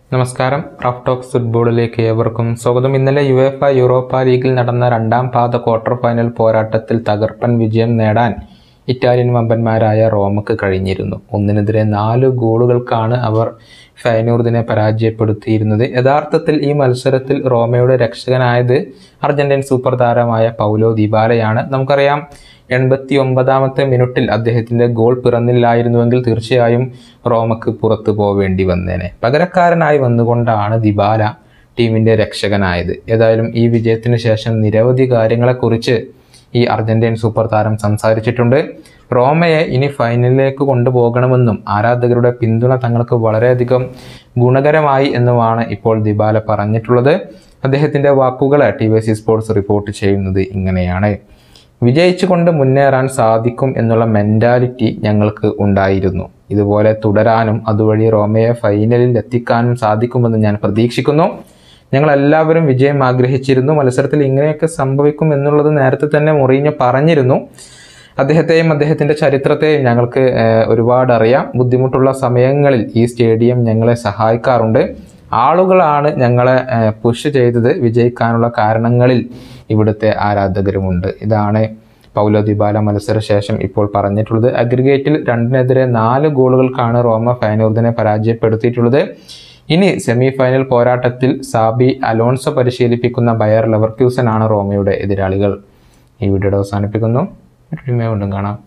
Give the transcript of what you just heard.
നമസ്കാരം rough talks ഫുട്ബോളിലേക്ക് ഏവർക്കും സ്വാഗതം ഇന്നലെ യു എഫ യൂറോപ്പ ലീഗിൽ നടന്ന രണ്ടാം പാദ ക്വാർട്ടർ ഫൈനൽ പോരാട്ടത്തിൽ തകർപ്പൻ വിജയം നേടാൻ ഇറ്റാലിയൻ വമ്പന്മാരായ റോമക്ക് കഴിഞ്ഞിരുന്നു ഒന്നിനെതിരെ നാല് ഗോളുകൾക്കാണ് അവർ ഫൈനൂർദിനെ പരാജയപ്പെടുത്തിയിരുന്നത് യഥാർത്ഥത്തിൽ ഈ മത്സരത്തിൽ റോമയുടെ രക്ഷകനായത് അർജന്റീൻ സൂപ്പർ താരമായ പൗലോ ദിബാലയാണ് നമുക്കറിയാം എൺപത്തി ഒമ്പതാമത്തെ മിനിറ്റിൽ അദ്ദേഹത്തിന്റെ ഗോൾ പിറന്നില്ലായിരുന്നുവെങ്കിൽ തീർച്ചയായും റോമക്ക് പുറത്തു പോവേണ്ടി വന്നേനെ പകരക്കാരനായി വന്നുകൊണ്ടാണ് ദിബാല ടീമിന്റെ രക്ഷകനായത് ഏതായാലും ഈ വിജയത്തിന് ശേഷം നിരവധി കാര്യങ്ങളെക്കുറിച്ച് ഈ അർജന്റീൻ സൂപ്പർ താരം സംസാരിച്ചിട്ടുണ്ട് റോമയെ ഇനി ഫൈനലിലേക്ക് കൊണ്ടുപോകണമെന്നും ആരാധകരുടെ പിന്തുണ തങ്ങൾക്ക് വളരെയധികം ഗുണകരമായി എന്നുമാണ് ഇപ്പോൾ ദിബാല പറഞ്ഞിട്ടുള്ളത് അദ്ദേഹത്തിന്റെ വാക്കുകൾ T V C sports report ചെയ്യുന്നത് ഇങ്ങനെയാണ് വിജയിച്ചുകൊണ്ട് മുന്നേറാൻ സാധിക്കും എന്നുള്ള മെൻറ്റാലിറ്റി ഞങ്ങൾക്ക് ഉണ്ടായിരുന്നു ഇതുപോലെ തുടരാനും അതുവഴി റോമയെ ഫൈനലിൽ എത്തിക്കാനും സാധിക്കുമെന്ന് ഞാൻ പ്രതീക്ഷിക്കുന്നു ഞങ്ങൾ എല്ലാവരും വിജയം ആഗ്രഹിച്ചിരുന്നു മത്സരത്തിൽ ഇങ്ങനെയൊക്കെ സംഭവിക്കും എന്നുള്ളത് നേരത്തെ തന്നെ മൊറീഞ്ഞോ പറഞ്ഞിരുന്നു അദ്ദേഹത്തെയും അദ്ദേഹത്തിൻ്റെ ചരിത്രത്തെയും ഞങ്ങൾക്ക് ഏഹ്, ഒരുപാട് അറിയാം ബുദ്ധിമുട്ടുള്ള സമയങ്ങളിൽ ഈ സ്റ്റേഡിയം ഞങ്ങളെ സഹായിക്കാറുണ്ട് ആളുകളാണ് ഞങ്ങളെ ഏഹ്, പുഷ് ചെയ്തത് വിജയിക്കാനുള്ള കാരണങ്ങളിൽ ഇവിടുത്തെ ആരാധകരുമുണ്ട് ഇതാണ് പൗലോ ദിബാല മത്സര ശേഷം ഇപ്പോൾ പറഞ്ഞിട്ടുള്ളത് അഗ്രിഗേറ്റിൽ രണ്ടിനെതിരെ നാല് ഗോളുകൾക്കാണ് റോമ ഫൈനൂർദിനെ പരാജയപ്പെടുത്തിയിട്ടുള്ളത് ഇനി സെമി ഫൈനൽ പോരാട്ടത്തിൽ സാബി അലോൺസോ പരിശീലിപ്പിക്കുന്ന ബയർ ലെവർക്യൂസൻ ആണ് റോമയുടെ എതിരാളികൾ ഈ വീഡിയോയുടെ അവസാനിപ്പിക്കുന്നു മറ്റൊരു വീണ്ടും കാണാം